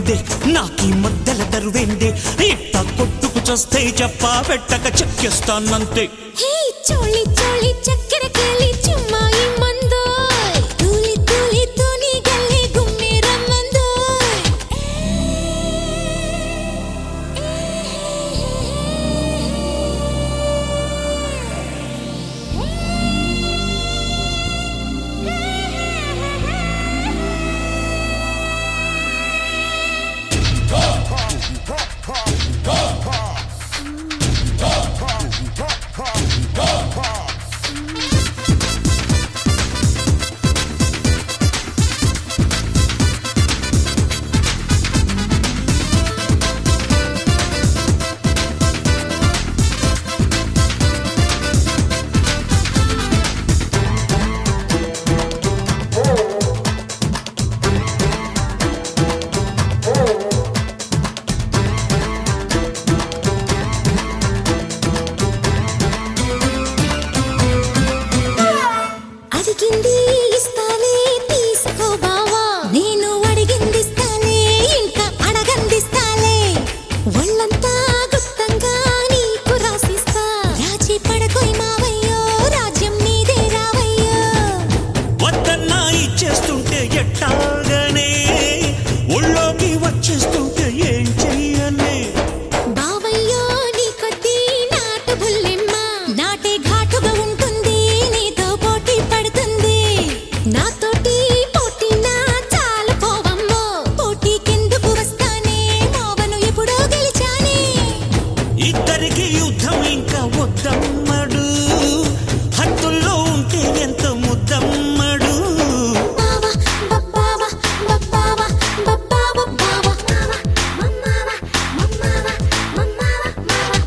వెందే నాకీ మధ్యల దరువెందే ఇట్ట కొట్టుకు చస్తే చెప్పా పెట్టక చెక్కేస్తానంతే హే చోళి చోళి చక్కెర కేళి చుమ్మా ఈ మందోయ్ తూలి తూలి తూని గల్లే గుమ్మి రమ్మందోయ్ అడిగింది ఇస్తానే తీసుకో బావా నేను అడిగింది ఇస్తానే ఇంకా అడగందిస్తాలే ఒళ్ళంతా గుప్తంగా నీకు రాసిస్తా రాజీ పడకోయ్ మావయ్యో రాజ్యం నీదే రావయ్యో వద్దన్నా ఇచ్చేస్తుంటే ఎట్టాగనే ఒళ్ళోకి వచ్చేస్తుంటే ఏం చెయ్యనే బావయ్యో నీ కొద్ది నాటు బుల్లెమ్మ నాటే ఘాటుగా ఉంటుంది నీతో పోటీ పడుతుంది నాతోటి పోటీ నా చాలు పోవమ్మో పోటీకెందుకు వస్తానే మోవను ఎప్పుడో గెలిచానే ఇద్దరికి యుద్ధం ఇంకా వద్దమ్మడు హద్దుల్లో ఉంటే ఎంత ముద్దమ్మడు బావా బబ్బావా బబ్బావా బబ్బావా బావా మమ్మావా మమ్మావా మమ్మావా మావా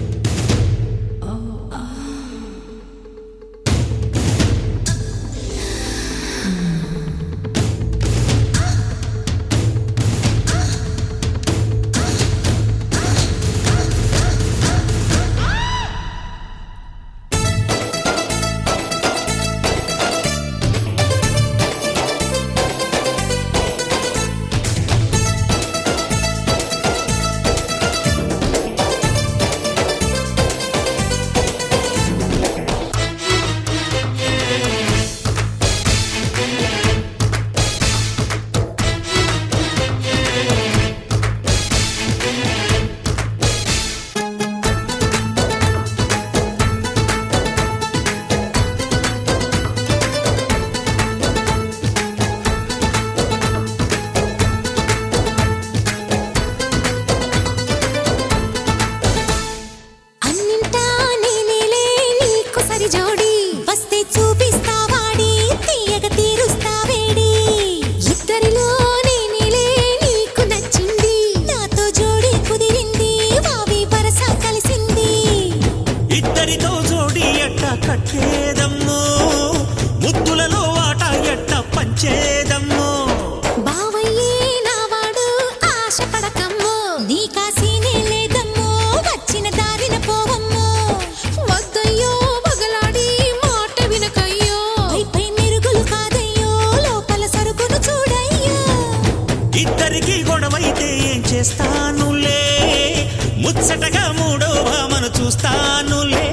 అన్నింటా నేనేలే నీకు సరి జోడి వస్తే చూపిస్తా వాడి తీయగ తీరుస్తా వేడి ఇద్దరిలో నేనేలే నీకు నచ్చింది నాతో జోడి కుదిరింది వావి వరస కలిసింది ఇద్దరితో జోడి ఎట్ట కట్టేదమ్మో ముద్దులలో ఆట ఎట్ట పంచేదమ్మో బావయ్యే నావాడు ఆశపడకమ్మో నీ కాసీనే లేదమ్మో వచ్చిన దారిన పోవమ్మో వద్దయ్యో వగలాడి మాట వినకయ్యో పై మెరుగులు కాదయ్యో లోపల సరుకును చూడయ్యో ఇద్దరికి గొడవైతే ఏం చేస్తానులే ముచ్చటగా మూడో భామను చూస్తానులే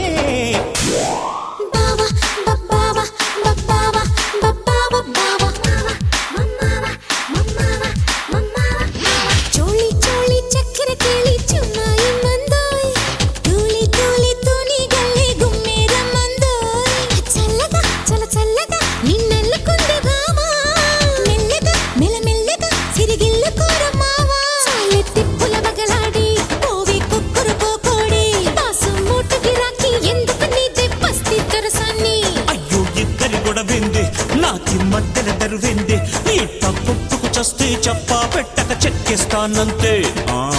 బావా బబ్బావా బబ్బావా బబ్బావా బావా మమ్మావా మమ్మావా మమ్మావా చోళి చోళి చక్కెర కేళి చుమ్మాయి మందోయ్ తూలి తూలి తూని గల్లి గుమ్మి రమ్మందోయ్ చల్లగా చల చల్లగా నిన్నెల్లుకుంది బావా మెల్లగా మెల్లమెల్లగా సిరిగిల్లు కోరమావా చాలె తిప్పుల బగలాడి పోవి కుక్కురు పోకోడి పాసు మూటకి రాకి ఎందుకు నీదే పస్తి తరసాన్ని అయ్యో ఇద్దరి గొడవెందే నాకి మధ్యన దరువెందే ఇట్ట కొట్టుకు చస్తే చెప్పా పెట్టక చెక్కేస్తానంతే ఆ